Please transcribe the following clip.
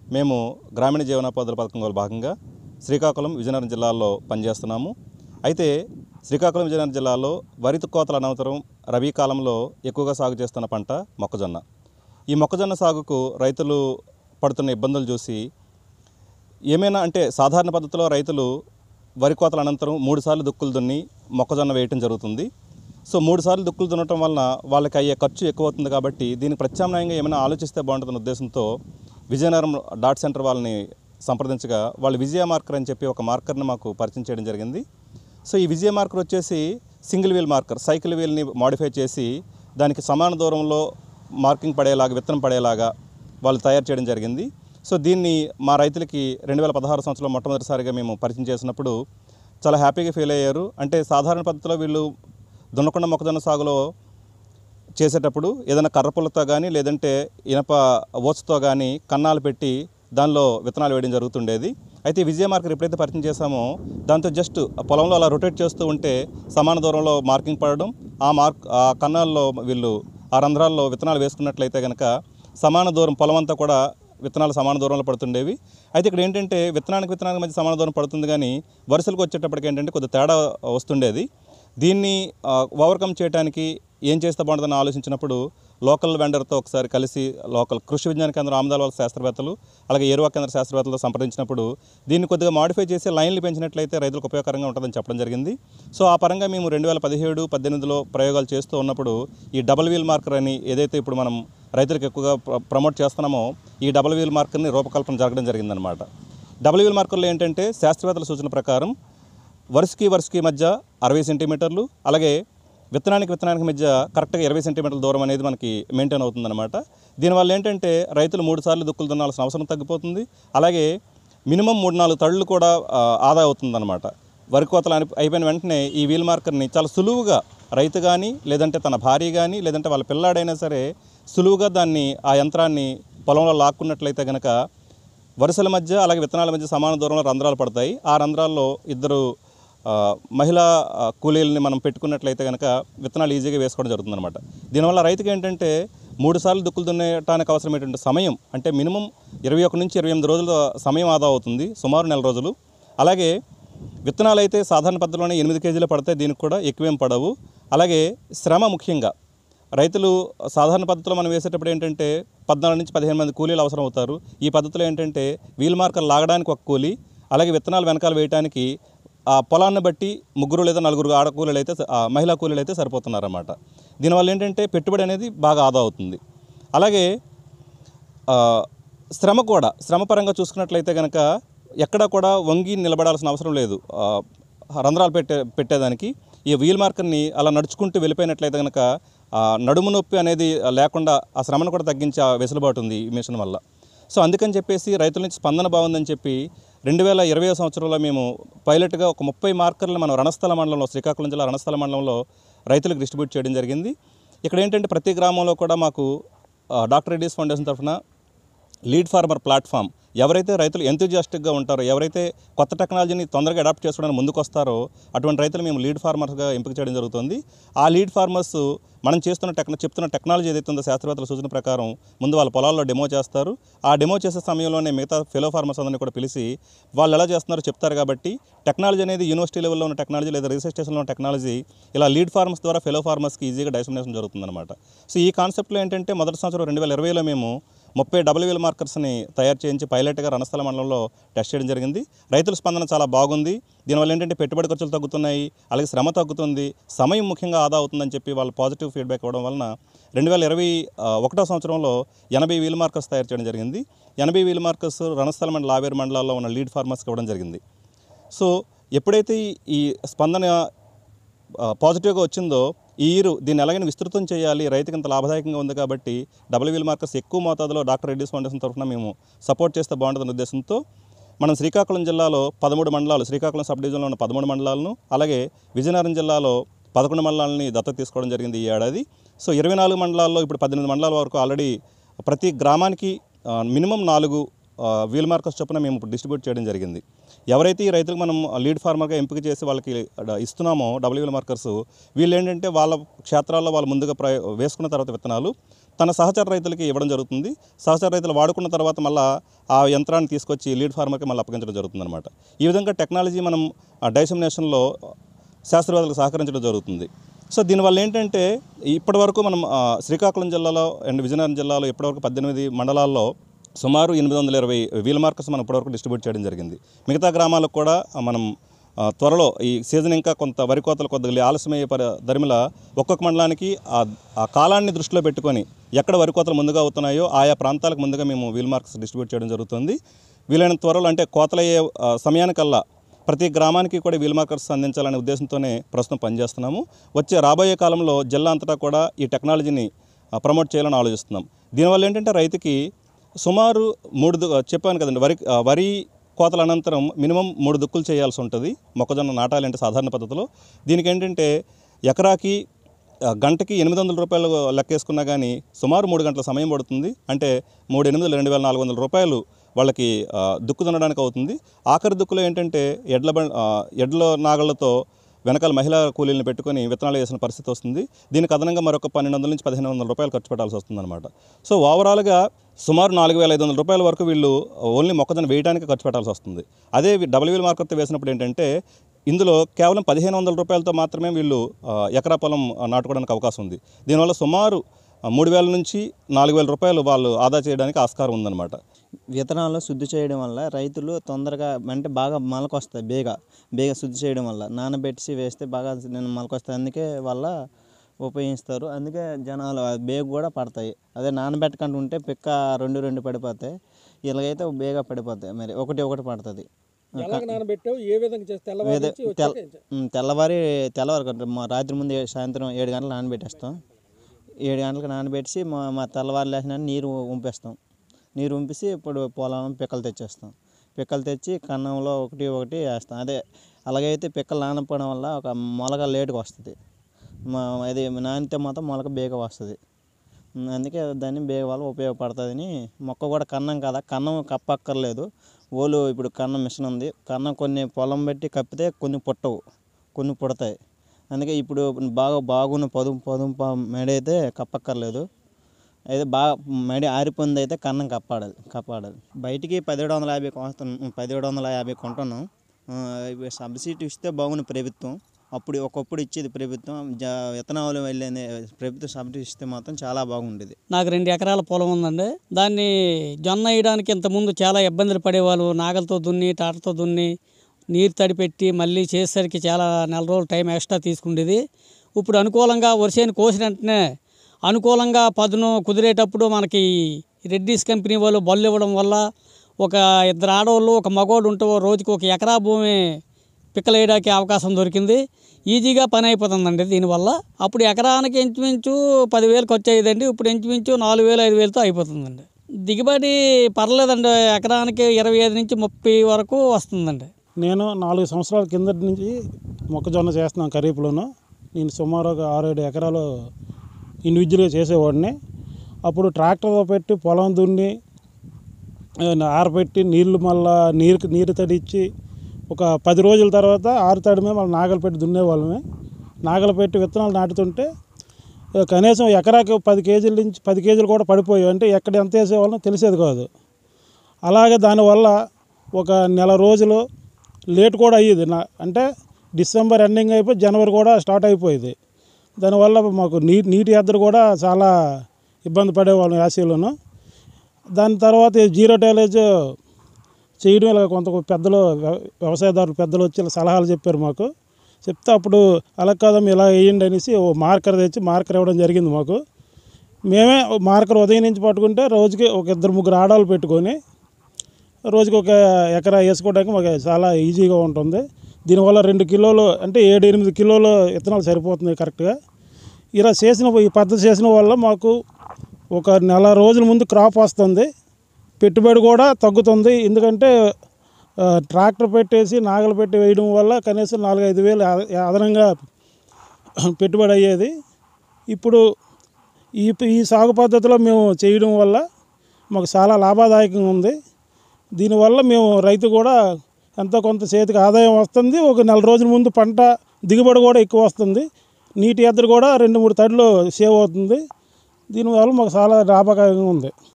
మేము గ్రామీణ జీవనోపాధుల పథకంలో భాగంగా శ్రీకాకుళం విజయనగరం జిల్లాల్లో పనిచేస్తున్నాము అయితే శ్రీకాకుళం విజయనగరం జిల్లాలో వరి కోతల అనంతరం రబీ కాలంలో ఎక్కువగా సాగు చేస్తున్న పంట మొక్కజొన్న ఈ మొక్కజొన్న సాగుకు రైతులు పడుతున్న ఇబ్బందులు చూసి ఏమైనా అంటే సాధారణ పద్ధతిలో రైతులు వరి కోతల అనంతరం మూడు సార్లు దుక్కులు దున్ని మొక్కజొన్న వేయటం జరుగుతుంది సో మూడు సార్లు దుక్కులు దున్నటం వలన వాళ్ళకి అయ్యే ఖర్చు ఎక్కువ అవుతుంది కాబట్టి దీనికి ప్రత్యామ్నాయంగా ఏమైనా ఆలోచిస్తే బాగుంటుందన్న ఉద్దేశంతో విజయనగరం డాట్ సెంటర్ వాళ్ళని సంప్రదించగా వాళ్ళు విజయ మార్కర్ అని చెప్పి ఒక మార్కర్ని మాకు పరిచయం చేయడం జరిగింది సో ఈ విజయ మార్కర్ వచ్చేసి సింగిల్ వీల్ మార్కర్ సైకిల్ వీల్ని మాడిఫై చేసి దానికి సమాన దూరంలో మార్కింగ్ పడేలాగా విత్తనం పడేలాగా వాళ్ళు తయారు చేయడం జరిగింది సో దీన్ని మా రైతులకి రెండు వేల పదహారు సంవత్సరంలో మొట్టమొదటిసారిగా మేము పరిచయం చేసినప్పుడు చాలా హ్యాపీగా ఫీల్ అయ్యారు అంటే సాధారణ పద్ధతిలో వీళ్ళు దున్నకొండ మొక్కజొన్న సాగులో చేసేటప్పుడు ఏదైనా కర్రపుల్లతో కానీ లేదంటే ఇనప ఓచుతో కానీ కన్నాలు పెట్టి దానిలో విత్తనాలు వేయడం జరుగుతుండేది అయితే ఈ విజయ మార్కర్ ఎప్పుడైతే పరిచయం చేశామో దాంతో జస్ట్ ఆ పొలంలో అలా రొటేట్ చేస్తూ ఉంటే సమాన దూరంలో మార్కింగ్ పడడం ఆ మార్క్ ఆ కన్నాల్లో వీళ్ళు ఆ రంధ్రాల్లో విత్తనాలు వేసుకున్నట్లయితే కనుక సమాన దూరం పొలం అంతా కూడా విత్తనాలు సమాన దూరంలో పడుతుండేవి అయితే ఇక్కడ ఏంటంటే విత్తనానికి విత్తనానికి మధ్య సమాన దూరం పడుతుంది కానీ వరుసలకు వచ్చేటప్పటికి ఏంటంటే కొద్దిగా తేడా వస్తుండేది దీన్ని ఆ, ఓవర్కమ్ చేయడానికి ఏం చేస్తే బాగుంటుందని ఆలోచించినప్పుడు లోకల్ వెండర్తో ఒకసారి కలిసి లోకల్ కృషి విజ్ఞాన కేంద్రం ఆమదాల వాళ్ళ శాస్త్రవేత్తలు అలాగే ఏరువా కేంద్ర శాస్త్రవేత్తలతో సంప్రదించినప్పుడు దీన్ని కొద్దిగా మాడిఫై చేసి లైన్లు పెంచినట్లయితే రైతులకు ఉపయోగకరంగా ఉంటుందని చెప్పడం జరిగింది సో ఆ పరంగా మేము రెండు వేల పదిహేడు పద్దెనిమిదిలో ప్రయోగాలు చేస్తూ ఉన్నప్పుడు ఈ డబుల్ వీల్ మార్కర్ అని ఏదైతే ఇప్పుడు మనం రైతులకు ఎక్కువగా ప్ర- ప్రమోట్ చేస్తున్నామో ఈ డబుల్ వీల్ మార్కర్ని రూపకల్పన జరగడం జరిగిందనమాట డబుల్ వీల్ మార్కర్లు ఏంటంటే శాస్త్రవేత్తల సూచన ప్రకారం వరుసకి వరుసకి మధ్య అరవై సెంటీమీటర్లు అలాగే విత్తనానికి విత్తనానికి మధ్య కరెక్ట్గా ఇరవై సెంటీమీటర్ల దూరం అనేది మనకి మెయింటైన్ అవుతుందన్నమాట దీనివల్ల ఏంటంటే రైతులు మూడు సార్లు దుక్కులు దున్నాల్సిన అవసరం తగ్గిపోతుంది అలాగే మినిమం మూడు నాలుగు తళ్ళు కూడా ఆ, ఆదా అవుతుందన్నమాట వరి కోతలు అని- అయిపోయిన వెంటనే ఈ వీల్ మార్కర్ని చాలా సులువుగా రైతు కానీ లేదంటే తన భార్య కానీ లేదంటే వాళ్ళ పిల్లాడైనా సరే సులువుగా దాన్ని ఆ యంత్రాన్ని పొలంలో లాక్కున్నట్లయితే కనుక వరుసల మధ్య అలాగే విత్తనాల మధ్య సమాన దూరంలో రంధ్రాలు పడతాయి ఆ రంధ్రాల్లో ఇద్దరు ఆ, మహిళా ఆ, కూలీలని మనం పెట్టుకున్నట్లయితే కనుక విత్తనాలు ఈజీగా వేసుకోవడం జరుగుతుందన్నమాట దీనివల్ల రైతుకి ఏంటంటే మూడు సార్లు దుక్కులు దున్నేటానికి అవసరమైనటువంటి సమయం అంటే మినిమం ఇరవై ఒకటి నుంచి ఇరవై ఎనిమిది రోజుల సమయం ఆదా అవుతుంది సుమారు నెల రోజులు అలాగే విత్తనాలు అయితే సాధారణ పద్ధతిలోనే ఎనిమిది కేజీలు పడతాయి దీనికి కూడా ఎక్కువేం పడవు అలాగే శ్రమ ముఖ్యంగా రైతులు సాధారణ పద్ధతిలో మనం వేసేటప్పుడు ఏంటంటే పద్నాలుగు నుంచి పదిహేను మంది కూలీలు అవసరం అవుతారు ఈ పద్ధతిలో ఏంటంటే వీల్ మార్కర్ లాగడానికి ఒక కూలీ అలాగే విత్తనాలు వెనకాల వేయడానికి ఆ పొలాన్ని బట్టి ముగ్గురు లేదా నలుగురు ఆడ కూలీలు అయితే స- ఆ మహిళా కూలీలు అయితే సరిపోతున్నారన్నమాట దీనివల్ల ఏంటంటే పెట్టుబడి అనేది బాగా ఆదా అవుతుంది అలాగే ఆ, శ్రమ కూడా శ్రమ పరంగా చూసుకున్నట్లయితే కనుక ఎక్కడ కూడా వంగి నిలబడాల్సిన అవసరం లేదు ఆ, రంధ్రాలు పెట్టే పెట్టేదానికి ఈ వీల్ మార్కర్ని అలా నడుచుకుంటూ వెళ్ళిపోయినట్లయితే కనుక ఆ, నడుము నొప్పి అనేది లేకుండా ఆ శ్రమను కూడా తగ్గించే ఆ వెసులుబాటు ఉంది ఈ మిషన్ వల్ల సో అందుకని చెప్పేసి రైతుల నుంచి స్పందన బాగుందని చెప్పి రెండు వేల ఇరవై సంవత్సరంలో మేము పైలట్గా ఒక ముప్పై మార్కర్లు మనం రణస్థల మండలంలో శ్రీకాకుళం జిల్లా రణస్థల మండలంలో రైతులకు డిస్ట్రిబ్యూట్ చేయడం జరిగింది ఇక్కడ ఏంటంటే ప్రతి గ్రామంలో కూడా మాకు ఆ, డాక్టర్ రెడ్డిస్ ఫౌండేషన్ తరఫున లీడ్ ఫార్మర్ ప్లాట్ఫామ్ ఎవరైతే రైతులు ఎంతూజియాస్టిక్గా ఉంటారో ఎవరైతే కొత్త టెక్నాలజీని తొందరగా అడాప్ట్ చేసుకోవడానికి ముందుకు వస్తారో అటువంటి రైతులు మేము లీడ్ ఫార్మర్స్గా ఎంపిక చేయడం జరుగుతుంది ఆ లీడ్ ఫార్మర్స్ మనం చేస్తున్న టెక్న చెప్తున్న టెక్నాలజీ ఏదైతే ఉందో శాస్త్రవేత్తల సూచన ప్రకారం ముందు వాళ్ళ పొలాల్లో డెమో చేస్తారు ఆ డెమో చేసే సమయంలోనే మిగతా ఫెలో ఫార్మర్స్ అందరినీ కూడా పిలిచి వాళ్ళు ఎలా చేస్తున్నారో చెప్తారు కాబట్టి టెక్నాలజీ అనేది యూనివర్సిటీ లెవెల్లో ఉన్న టెక్నాలజీ లేదా రీసెర్చ్ స్టేషన్లో ఉన్న టెక్నాలజీ ఇలా లీడ్ ఫార్మర్స్ ద్వారా ఫెలో ఫార్మర్స్కి ఈజీగా డైసమినేషన్ జరుగుతుందన్నమాట సో ఈ కాన్సెప్ట్లో ఏంటంటే మొదటి సంవత్సరం రెండు వేల ఇరవైలో మేము ముప్పై డబుల్ వీల్ మార్కర్స్ని తయారు చేయించి పైలట్గా రణస్థల మండలంలో టెస్ట్ చేయడం జరిగింది రైతుల స్పందన చాలా బాగుంది దీనివల్ల ఏంటంటే పెట్టుబడి ఖర్చులు తగ్గుతున్నాయి అలాగే శ్రమ తగ్గుతుంది సమయం ముఖ్యంగా ఆదా అవుతుందని చెప్పి వాళ్ళు పాజిటివ్ ఫీడ్బ్యాక్ ఇవ్వడం వలన రెండు వేల ఇరవై ఒకటో సంవత్సరంలో ఎనభై వీల్ మార్కర్స్ తయారు చేయడం జరిగింది ఎనభై వీల్ మార్కర్స్ రణస్థల మండల ఆవేరు మండలాల్లో ఉన్న లీడ్ ఫార్మర్స్కి ఇవ్వడం జరిగింది సో ఎప్పుడైతే ఈ- ఈ స్పందన ఆ, పాజిటివ్గా వచ్చిందో ఈ ఇయర్ దీన్ని ఎలాగైనా విస్తృతం చేయాలి రైతుకి ఇంత లాభదాయకంగా ఉంది కాబట్టి డబుల్ వీల్ మార్కర్స్ ఎక్కువ మోతాదులో డాక్టర్ రెడ్డిస్ ఫౌండేషన్ తరఫున మేము సపోర్ట్ చేస్తే బాగుంటుందన్న ఉద్దేశంతో మనం శ్రీకాకుళం జిల్లాలో పదమూడు మండలాలు శ్రీకాకుళం సబ్ డివిజన్లో ఉన్న పదమూడు మండలాలను అలాగే విజయనగరం జిల్లాలో పదకొండు మండలాలని దత్తత తీసుకోవడం జరిగింది ఈ ఏడాది సో ఇరవై నాలుగు మండలాల్లో ఇప్పుడు పద్దెనిమిది మండలాల వరకు ఆల్రెడీ ప్రతి గ్రామానికి ఆ, మినిమం నాలుగు ఆ, వీల్ మార్కర్స్ చొప్పున మేము ఇప్పుడు డిస్ట్రిబ్యూట్ చేయడం జరిగింది ఎవరైతే ఈ రైతులకు మనం లీడ్ ఫార్మర్గా ఎంపిక చేసి వాళ్ళకి డ- ఇస్తున్నామో డబ్ల్యూ వీల్ మార్కర్స్ వీళ్ళు ఏంటంటే వాళ్ళ క్షేత్రాల్లో వాళ్ళు ముందుగా ప్రయ వేసుకున్న తర్వాత విత్తనాలు తన సహచర రైతులకి ఇవ్వడం జరుగుతుంది సహచర రైతులు వాడుకున్న తర్వాత మళ్ళీ ఆ యంత్రాన్ని తీసుకొచ్చి లీడ్ ఫార్మర్కి మళ్ళీ అప్పగించడం జరుగుతుంది అనమాట ఈ విధంగా టెక్నాలజీ మనం డైసమినేషన్లో శాస్త్రవేత్తలకు సహకరించడం జరుగుతుంది సో దీనివల్ల ఏంటంటే ఇప్పటి వరకు మనం ఆ, శ్రీకాకుళం జిల్లాలో అండ్ విజయనగరం జిల్లాలో ఇప్పటివరకు పద్దెనిమిది మండలాల్లో సుమారు ఎనిమిది వందల ఇరవై వీల్ మార్కర్స్ మనం ఇప్పటివరకు డిస్ట్రిబ్యూట్ చేయడం జరిగింది మిగతా గ్రామాలకు కూడా ఆ, మనం ఆ, త్వరలో ఈ సీజన్ ఇంకా కొంత వరి కోతలు కొద్దిగా ఆలస్యమయ్యే పరి ధరిమిల ఒక్కొక్క మండలానికి ఆ ఆ కాలాన్ని దృష్టిలో పెట్టుకొని ఎక్కడ వరి కోతలు ముందుగా అవుతున్నాయో ఆయా ప్రాంతాలకు ముందుగా మేము వీల్ మార్క్స్ డిస్ట్రిబ్యూట్ చేయడం జరుగుతుంది వీలైన త్వరలో అంటే కోతలయ్యే ఆ, సమయానికల్లా ప్రతి గ్రామానికి కూడా వీల్ మార్కర్స్ అందించాలనే ఉద్దేశంతోనే ప్రస్తుతం పనిచేస్తున్నాము వచ్చే రాబోయే కాలంలో జిల్లా అంతటా కూడా ఈ టెక్నాలజీని ఆ, ప్రమోట్ చేయాలని ఆలోచిస్తున్నాం దీనివల్ల ఏంటంటే రైతుకి సుమారు మూడు దు- చెప్పాను కదండి వరి ఆ, వరి కోతల అనంతరం మినిమం మూడు దుక్కులు చేయాల్సి ఉంటుంది మొక్కజొన్న నాటాలంటే సాధారణ పద్ధతిలో దీనికి ఏంటంటే ఎకరాకి ఆ, గంటకి ఎనిమిది వందల రూపాయలు లెక్కేసుకున్నా కానీ సుమారు మూడు గంటల సమయం పడుతుంది అంటే మూడు ఎనిమిది రెండు వేల నాలుగు వందల రూపాయలు వాళ్ళకి ఆ, దుక్కు దున్నడానికి అవుతుంది ఆఖరి దుక్కులో ఏంటంటే ఎడ్ల బం ఆ, ఎడ్ల నాగళ్లతో వెనకాల మహిళా కూలీలను పెట్టుకొని విత్తనాలు వేసిన పరిస్థితి వస్తుంది దీనికి అదనంగా మరొక పన్నెండు వందల నుంచి పదిహేను వందల రూపాయలు ఖర్చు పెట్టాల్సి వస్తుంది అనమాట సో ఓవరాల్గా సుమారు నాలుగు వేల ఐదు వందల రూపాయల వరకు వీళ్ళు ఓన్లీ మొక్కజొన్న వేయడానికి ఖర్చు పెట్టాల్సి వస్తుంది అదే డబుల్ వీల్ మార్కర్తో వేసినప్పుడు ఏంటంటే ఇందులో కేవలం పదిహేను వందల రూపాయలతో మాత్రమే వీళ్ళు ఆ, ఎకరా పొలం ఆ, నాటుకోవడానికి అవకాశం ఉంది దీనివల్ల సుమారు ఆ, మూడు వేల నుంచి నాలుగు వేల రూపాయలు వాళ్ళు ఆదా చేయడానికి ఆస్కారం ఉందన్నమాట విత్తనాలు శుద్ధి చేయడం వల్ల రైతులు తొందరగా అంటే బాగా మొలకొస్తాయి బేగ బేగ శుద్ధి చేయడం వల్ల నానబెట్టి వేస్తే బాగా నేను మొలకొస్తాయి అందుకే వల్ల ఉపయోగిస్తారు అందుకే జనాలు ఆ బేగ కూడా పడతాయి అదే నానబెట్టకుండా ఉంటే పిక్క రెండు రెండు పడిపోతాయి ఇలాగైతే బేగ పడిపోతాయి మరి ఒకటి ఒకటి పడుతుంది ఎలాగ నానబెట్టావు ఏ విధంగా చేస్తే తెల్లవారు వేదే నుంచి తెల్ల వచ్చాక ఏం చేయాలి? ఉమ్, తెల్లవారి తెల్లవారి కొంచెం మా రాత్రి ముందు ఏ- సాయంత్రం ఏడు గంటలకు నానబెట్టేస్తాం ఏడు గంటలకు నానబెట్టి మా మా తెల్లవారు లేచిన నీరు ఉంపేస్తాం నీరు ఉంపేసి ఇప్పుడు పొలం పిక్కలు తెచ్చేస్తాం పిక్కలు తెచ్చి కన్నంలో ఒకటి ఒకటి వేస్తాం అదే అలాగైతే పిక్కలు నానపోవడం వల్ల ఒక మొలక లేటుగా వస్తుంది మా అది నానితే మాత్రం మొలక బేగ వస్తుంది ఉమ్, అందుకే దాన్ని బేగ వల్ల ఉపయోగపడుతుందని మొక్క కూడా కన్నం కదా కన్నం కప్పక్కర్లేదు ఓలు ఇప్పుడు కన్నం మిషన్ ఉంది కన్నం కొన్ని పొలం పెట్టి కప్పితే కొన్ని పుట్టవు కొన్ని పుడతాయి అందుకే ఇప్పుడు బాగా బాగున్న పదుము పదుము ప- మెడి అయితే కప్పక్కర్లేదు అయితే బాగా మెడి ఆరిపోయింది అయితే కన్నం కప్పాడాలి కప్పాడాలి బయటికి పదిహేడు వందల యాభై కొంటున్నాం పదిహేడు వందల యాభై కొంటున్నాం ఆ, ఇవి సబ్సిడీ ఇస్తే బాగుంది ప్రభుత్వం అప్పుడు ఒకప్పుడు ఇచ్చేది ప్రభుత్వం జ విత్తనాలు వెళ్ళేది ప్రభుత్వం సబ్సిడీ ఇస్తే మాత్రం చాలా బాగుండేది నాకు రెండు ఎకరాల పొలం ఉందండి దాన్ని జొన్న వేయడానికి ఇంతకుముందు చాలా ఇబ్బందులు పడేవాళ్ళు నాగలతో దున్ని టాటతో దున్ని నీరు తడిపెట్టి మళ్ళీ చేసేసరికి చాలా నెల రోజులు టైం ఎక్స్ట్రా తీసుకుండేది ఇప్పుడు అనుకూలంగా వర్షాన్ని కోసిన వెంటనే అనుకూలంగా పదును కుదిరేటప్పుడు మనకి రెడ్డిస్ కంపెనీ వాళ్ళు బళ్ళు ఇవ్వడం వల్ల ఒక ఇద్దరు ఆడవాళ్ళు ఒక మగవాడు ఉంటే ఓ రోజుకి ఒక ఎకరా భూమి పిక్కలు వేయడానికి అవకాశం దొరికింది ఈజీగా పని అయిపోతుందండి దీనివల్ల అప్పుడు ఎకరానికి ఇంచుమించు పదివేలు ఖర్చు అయ్యేదండి ఇప్పుడు ఇంచుమించు నాలుగు వేలు ఐదు వేలతో అయిపోతుందండి దిగుబడి పర్లేదండి ఎకరానికి ఇరవై ఐదు నుంచి ముప్పై వరకు వస్తుందండి నేను నాలుగు సంవత్సరాల కిందటి నుంచి మొక్కజొన్న చేస్తున్నాను ఖరీఫ్లోను నేను సుమారు ఒక ఆరు ఏడు ఎకరాలు ఇండివిజువల్గా చేసేవాడిని అప్పుడు ట్రాక్టర్తో పెట్టి పొలం దున్ని ఆ, ఆరబెట్టి నీళ్లు మళ్ళా నీరు నీరు తడిచ్చి ఒక పది రోజుల తర్వాత ఆరు తడిమే మళ్ళీ నాగలు పెట్టి దున్నేవాళ్ళమే నాగలు పెట్టి విత్తనాలు నాటుతుంటే ఆ, కనీసం ఎకరాకి పది కేజీల నుంచి పది కేజీలు కూడా పడిపోయాయి అంటే ఎక్కడ ఎంత వేసేవాళ్ళో తెలిసేది కాదు అలాగే దానివల్ల ఒక నెల రోజులు లేట్ కూడా అయ్యేది నా అంటే డిసెంబర్ ఎండింగ్ అయిపోయి జనవరి కూడా స్టార్ట్ అయిపోయేది దానివల్ల మాకు నీ నీటి ఎద్దరు కూడా చాలా ఇబ్బంది పడేవాళ్ళం యాసీలోను దాని తర్వాత ఈ జీరో టైలేజ్ చేయడం ఇలా కొంత పెద్దలు వ్య- వ్యవసాయదారులు పెద్దలు వచ్చి ఇలా సలహాలు చెప్పారు మాకు చెప్తే అప్పుడు అలా కాదమ్మా ఇలా వేయండి అనేసి ఓ మార్కర్ తెచ్చి మార్కర్ ఇవ్వడం జరిగింది మాకు మేమే ఓ మార్కర్ ఉదయం నుంచి పట్టుకుంటే రోజుకి ఒక ఇద్దరు ముగ్గురు ఆడవాళ్ళు పెట్టుకొని రోజుకి ఒక ఎకరా వేసుకోవడానికి మాకు చాలా ఈజీగా ఉంటుంది దీనివల్ల రెండు కిలోలు అంటే ఏడు ఎనిమిది కిలోలు విత్తనాలు సరిపోతుంది కరెక్ట్గా ఇలా చేసిన ఈ పద్ధతి చేసిన వల్ల మాకు ఒక నెల రోజుల ముందు క్రాప్ వస్తుంది పెట్టుబడి కూడా తగ్గుతుంది ఎందుకంటే ఆ, ట్రాక్టర్ పెట్టేసి నాగలు పెట్టి వేయడం వల్ల కనీసం నాలుగు ఐదు వేలు అద- అదనంగా పెట్టుబడి అయ్యేది ఇప్పుడు ఈ ఈ సాగు పద్ధతిలో మేము చేయడం వల్ల మాకు చాలా లాభదాయకంగా ఉంది దీనివల్ల మేము రైతు కూడా ఎంతో కొంత చేతికి ఆదాయం వస్తుంది ఒక నెల రోజుల ముందు పంట దిగుబడి కూడా ఎక్కువ వస్తుంది నీటి ఎద్దరు కూడా రెండు మూడు తడులు సేవ్ అవుతుంది దీనివల్ల మాకు చాలా లాభకాయంగా ఉంది